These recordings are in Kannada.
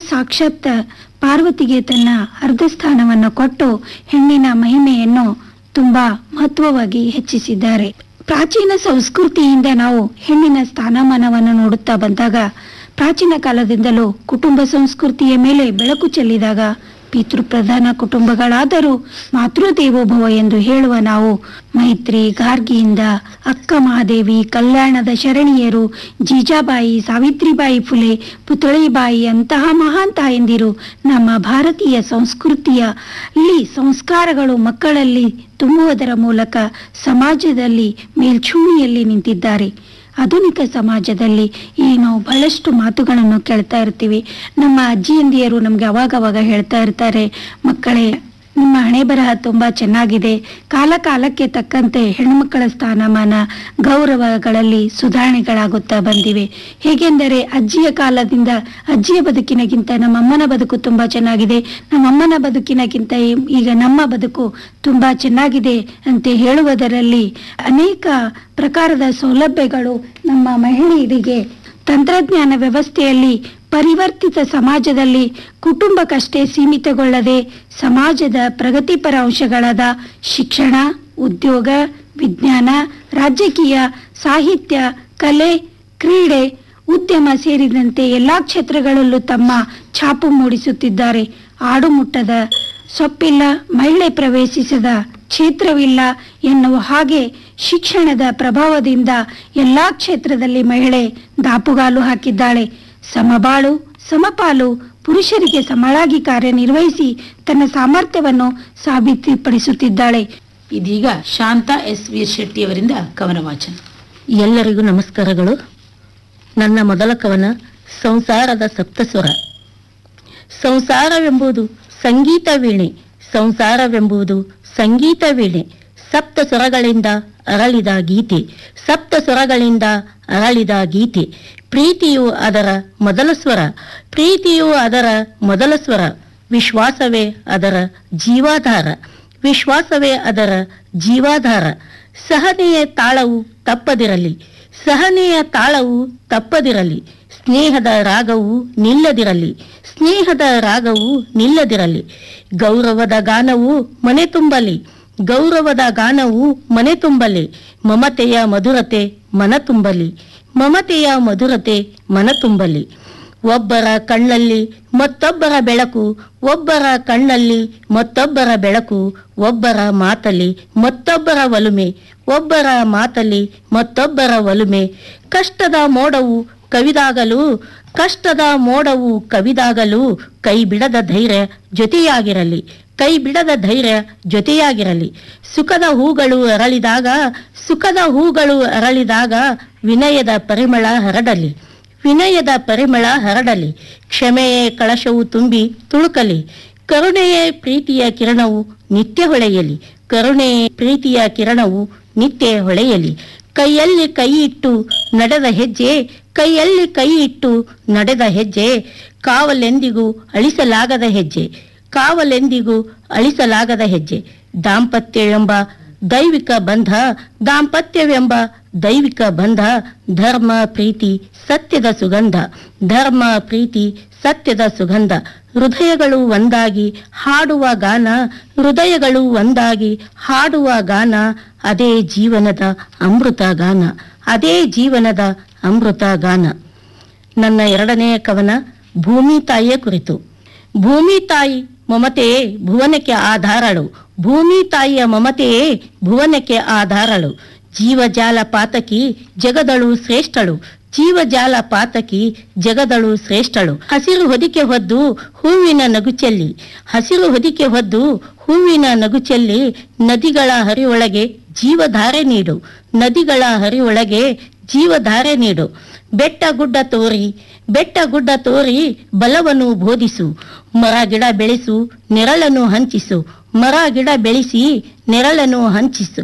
ಸಾಕ್ಷಾತ್ ಪಾರ್ವತಿಗೆ ತನ್ನ ಅರ್ಧ ಸ್ಥಾನವನ್ನು ಕೊಟ್ಟು ಹೆಣ್ಣಿನ ಮಹಿಮೆಯನ್ನು ತುಂಬಾ ಮಹತ್ವವಾಗಿ ಹೆಚ್ಚಿಸಿದ್ದಾರೆ ಪ್ರಾಚೀನ ಸಂಸ್ಕೃತಿಯಿಂದ ನಾವು ಹೆಣ್ಣಿನ ಸ್ಥಾನಮಾನವನ್ನು ನೋಡುತ್ತಾ ಬಂದಾಗ ಪ್ರಾಚೀನ ಕಾಲದಿಂದಲೂ ಕುಟುಂಬ ಸಂಸ್ಕೃತಿಯ ಮೇಲೆ ಬೆಳಕು ಚೆಲ್ಲಿದಾಗ ಪಿತೃಪ್ರಧಾನ ಕುಟುಂಬಗಳಾದರೂ ಮಾತೃದೇವೋಭವ ಎಂದು ಹೇಳುವ ನಾವು ಮೈತ್ರಿ ಗಾರ್ಗಿಯಿಂದ ಅಕ್ಕ ಮಹಾದೇವಿ ಕಲ್ಯಾಣದ ಶರಣಿಯರು ಜೀಜಾಬಾಯಿ ಸಾವಿತ್ರಿಬಾಯಿ ಫುಲೆ ಪುತಳಿಬಾಯಿ ಅಂತಹ ಮಹಾನ್ ತಾಯಂದಿರು ನಮ್ಮ ಭಾರತೀಯ ಸಂಸ್ಕೃತಿಯ ಇಲ್ಲಿ ಸಂಸ್ಕಾರಗಳು ಮಕ್ಕಳಲ್ಲಿ ತುಂಬುವುದರ ಮೂಲಕ ಸಮಾಜದಲ್ಲಿ ಮೇಲ್ಛೂಣಿಯಲ್ಲಿ ನಿಂತಿದ್ದಾರೆ ಆಧುನಿಕ ಸಮಾಜದಲ್ಲಿ ಈ ನಾವು ಬಹಳಷ್ಟು ಮಾತುಗಳನ್ನು ಕೇಳ್ತಾ ಇರ್ತೀವಿ ನಮ್ಮ ಅಜ್ಜಿಯಂದಿಯರು ನಮ್ಗೆ ಅವಾಗವಾಗ ಹೇಳ್ತಾ ಇರ್ತಾರೆ ಮಕ್ಕಳೇ ನಿಮ್ಮ ಹಣೆ ಬರಹ ತುಂಬಾ ಚೆನ್ನಾಗಿದೆ ಕಾಲ ಕಾಲಕ್ಕೆ ತಕ್ಕಂತೆ ಹೆಣ್ಣುಮಕ್ಕಳ ಸ್ಥಾನಮಾನ ಗೌರವಗಳಲ್ಲಿ ಸುಧಾರಣೆಗಳಾಗುತ್ತಾ ಬಂದಿವೆ ಹೇಗೆಂದರೆ ಅಜ್ಜಿಯ ಕಾಲದಿಂದ ಅಜ್ಜಿಯ ಬದುಕಿನಗಿಂತ ನಮ್ಮಮ್ಮನ ಬದುಕು ತುಂಬಾ ಚೆನ್ನಾಗಿದೆ ನಮ್ಮಮ್ಮನ ಬದುಕಿನಗಿಂತ ಈ- ಈಗ ನಮ್ಮ ಬದುಕು ತುಂಬಾ ಚೆನ್ನಾಗಿದೆ ಅಂತ ಹೇಳುವುದರಲ್ಲಿ ಅನೇಕ ಪ್ರಕಾರದ ಸೌಲಭ್ಯಗಳು ನಮ್ಮ ಮಹಿಳೆಯರಿಗೆ ತಂತ್ರಜ್ಞಾನ ವ್ಯವಸ್ಥೆಯಲ್ಲಿ ಪರಿವರ್ತಿತ ಸಮಾಜದಲ್ಲಿ ಕುಟುಂಬಕ್ಕಷ್ಟೇ ಸೀಮಿತಗೊಳ್ಳದೆ ಸಮಾಜದ ಪ್ರಗತಿಪರ ಅಂಶಗಳಾದ ಶಿಕ್ಷಣ ಉದ್ಯೋಗ ವಿಜ್ಞಾನ ರಾಜಕೀಯ ಸಾಹಿತ್ಯ ಕಲೆ ಕ್ರೀಡೆ ಉದ್ಯಮ ಸೇರಿದಂತೆ ಎಲ್ಲಾ ಕ್ಷೇತ್ರಗಳಲ್ಲೂ ತಮ್ಮ ಛಾಪು ಮೂಡಿಸುತ್ತಿದ್ದಾರೆ ಆಡುಮುಟ್ಟದ ಸೊಪ್ಪಿಲ್ಲ ಮಹಿಳೆ ಪ್ರವೇಶಿಸದ ಕ್ಷೇತ್ರವಿಲ್ಲ ಎನ್ನುವ ಹಾಗೆ ಶಿಕ್ಷಣದ ಪ್ರಭಾವದಿಂದ ಎಲ್ಲಾ ಕ್ಷೇತ್ರದಲ್ಲಿ ಮಹಿಳೆ ದಾಪುಗಾಲು ಹಾಕಿದ್ದಾಳೆ ಸಮಬಾಳು ಸಮಪಾಲು ಪುರುಷರಿಗೆ ಸಮಳಾಗಿ ಕಾರ್ಯನಿರ್ವಹಿಸಿ ತನ್ನ ಸಾಮರ್ಥ್ಯವನ್ನು ಸಾಬೀತುಪಡಿಸುತ್ತಿದ್ದಾಳೆ ಇದೀಗ ಶಾಂತಾ ಎಸ್ ವೀರ್ ಶೆಟ್ಟಿ ಅವರಿಂದ ಕವನ ವಾಚನ ಎಲ್ಲರಿಗೂ ನಮಸ್ಕಾರಗಳು ನನ್ನ ಮೊದಲ ಕವನ ಸಂಸಾರದ ಸಪ್ತಸ್ವರ ಸಂಸಾರವೆಂಬುದು ಸಂಗೀತ ವೀಣೆ ಸಂಸಾರವೆಂಬುದು ಸಂಗೀತ ವೀಣೆ ಸಪ್ತ ಸ್ವರಗಳಿಂದ ಅರಳಿದ ಗೀತೆ ಸಪ್ತ ಸ್ವರಗಳಿಂದ ಅರಳಿದ ಗೀತೆ ಪ್ರೀತಿಯು ಅದರ ಮೊದಲ ಸ್ವರ ಪ್ರೀತಿಯು ಅದರ ಮೊದಲ ಸ್ವರ ವಿಶ್ವಾಸವೇ ಅದರ ಜೀವಾಧಾರ ವಿಶ್ವಾಸವೇ ಅದರ ಜೀವಾಧಾರ ಸಹನೆಯ ತಾಳವು ತಪ್ಪದಿರಲಿ ಸಹನೆಯ ತಾಳವು ತಪ್ಪದಿರಲಿ ಸ್ನೇಹದ ರಾಗವು ನಿಲ್ಲದಿರಲಿ ಸ್ನೇಹದ ರಾಗವು ನಿಲ್ಲದಿರಲಿ ಗೌರವದ ಗಾನವು ಮನೆ ತುಂಬಲಿ ಗೌರವದ ಗಾನವು ಮನೆ ತುಂಬಲಿ ಮಮತೆಯ ಮಧುರತೆ ಮನ ತುಂಬಲಿ ಮಮತೆಯ ಮಧುರತೆ ಮನ ತುಂಬಲಿ ಒಬ್ಬರ ಕಣ್ಣಲ್ಲಿ ಮತ್ತೊಬ್ಬರ ಬೆಳಕು ಒಬ್ಬರ ಕಣ್ಣಲ್ಲಿ ಮತ್ತೊಬ್ಬರ ಬೆಳಕು ಒಬ್ಬರ ಮಾತಲ್ಲಿ ಮತ್ತೊಬ್ಬರ ಒಲುಮೆ ಒಬ್ಬರ ಮಾತಲ್ಲಿ ಮತ್ತೊಬ್ಬರ ಒಲುಮೆ ಕಷ್ಟದ ಮೋಡವು ಕವಿದಾಗಲು ಕಷ್ಟದ ಮೋಡವು ಕವಿದಾಗಲು ಕೈ ಬಿಡದ ಧೈರ್ಯ ಜೊತೆಯಾಗಿರಲಿ ಕೈ ಬಿಡದ ಧೈರ್ಯ ಜೊತೆಯಾಗಿರಲಿ ಸುಖದ ಹೂಗಳು ಅರಳಿದಾಗ ಸುಖದ ಹೂಗಳು ಅರಳಿದಾಗ ವಿನಯದ ಪರಿಮಳ ಹರಡಲಿ ವಿನಯದ ಪರಿಮಳ ಹರಡಲಿ ಕ್ಷಮೆಯೇ ಕಳಶವು ತುಂಬಿ ತುಳುಕಲಿ ಕರುಣೆಯೇ ಪ್ರೀತಿಯ ಕಿರಣವು ನಿತ್ಯ ಹೊಳೆಯಲಿ ಕರುಣೆಯೇ ಪ್ರೀತಿಯ ಕಿರಣವು ನಿತ್ಯ ಹೊಳೆಯಲಿ ಕೈಯಲ್ಲಿ ಕೈ ಇಟ್ಟು ನಡೆದ ಹೆಜ್ಜೆ ಕೈಯಲ್ಲಿ ಕೈ ಇಟ್ಟು ನಡೆದ ಹೆಜ್ಜೆ ಕಾವಲೆಂದಿಗೂ ಅಳಿಸಲಾಗದ ಹೆಜ್ಜೆ ಕಾವಲೆಂದಿಗೂ ಅಳಿಸಲಾಗದ ಹೆಜ್ಜೆ ದಾಂಪತ್ಯವೆಂಬ ದೈವಿಕ ಬಂಧ ದಾಂಪತ್ಯವೆಂಬ ದೈವಿಕ ಬಂಧ ಧರ್ಮ ಪ್ರೀತಿ ಸತ್ಯದ ಸುಗಂಧ ಧರ್ಮ ಪ್ರೀತಿ ಸತ್ಯದ ಸುಗಂಧ ಹೃದಯಗಳು ಒಂದಾಗಿ ಹಾಡುವ ಗಾನ ಹೃದಯಗಳು ಒಂದಾಗಿ ಹಾಡುವ ಗಾನ ಅದೇ ಜೀವನದ ಅಮೃತ ಗಾನ ಅದೇ ಜೀವನದ ಅಮೃತ ಗಾನ ನನ್ನ ಎರಡನೆಯ ಕವನ ಭೂಮಿ ತಾಯಿಯ ಕುರಿತು ಭೂಮಿ ತಾಯಿ ಮಮತೆಯೇ ಭುವನಕ್ಕೆ ಆಧಾರಳು ಭೂಮಿ ತಾಯಿಯ ಮಮತೆಯೇ ಭುವನಕ್ಕೆ ಆಧಾರಳು ಜೀವಜಾಲ ಪಾತಕಿ ಜಗದಳು ಶ್ರೇಷ್ಠಳು ಜೀವಜಾಲ ಪಾತಕಿ ಜಗದಳು ಶ್ರೇಷ್ಠಳು ಹಸಿರು ಹೊದಿಕೆ ಹೊದ್ದು ಹೂವಿನ ನಗುಚೆಲ್ಲಿ ಹಸಿರು ಹೊದಿಕೆ ಹೊದ್ದು ಹೂವಿನ ನಗುಚೆಲ್ಲಿ ನದಿಗಳ ಹರಿಯೊಳಗೆ ಜೀವಧಾರೆ ನೀಡು ನದಿಗಳ ಹರಿಯೊಳಗೆ ಜೀವಧಾರೆ ನೀಡು ಬೆಟ್ಟ ಗುಡ್ಡ ತೋರಿ ಬೆಟ್ಟ ಗುಡ್ಡ ತೋರಿ ಬಲವನ್ನು ಬೋಧಿಸು ಮರ ಗಿಡ ಬೆಳೆಸು ನೆರಳನ್ನು ಹಂಚಿಸು ಮರ ಗಿಡ ಬೆಳೆಸಿ ನೆರಳನ್ನು ಹಂಚಿಸು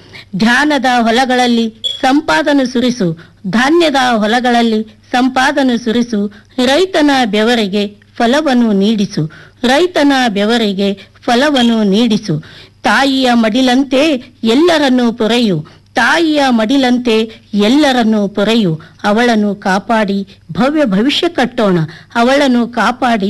ಧ್ಯಾನದ ಹೊಲಗಳಲ್ಲಿ ಸಂಪಾದನೆ ಸುರಿಸು ಧಾನ್ಯದ ಹೊಲಗಳಲ್ಲಿ ಸಂಪಾದನೆ ಸುರಿಸು ರೈತನ ಬೆವರಿಗೆ ಫಲವನ್ನು ನೀಡಿಸು ರೈತನ ಬೆವರಿಗೆ ಫಲವನ್ನು ನೀಡಿಸು ತಾಯಿಯ ಮಡಿಲಂತೆ ಎಲ್ಲರನ್ನೂ ಪೊರೆಯು ತಾಯಿಯ ಮಡಿಲಂತೆ ಎಲ್ಲರನ್ನೂ ಪೊರೆಯು ಅವಳನ್ನು ಕಾಪಾಡಿ ಭವ್ಯ ಭವಿಷ್ಯ ಕಟ್ಟೋಣ ಅವಳನ್ನು ಕಾಪಾಡಿ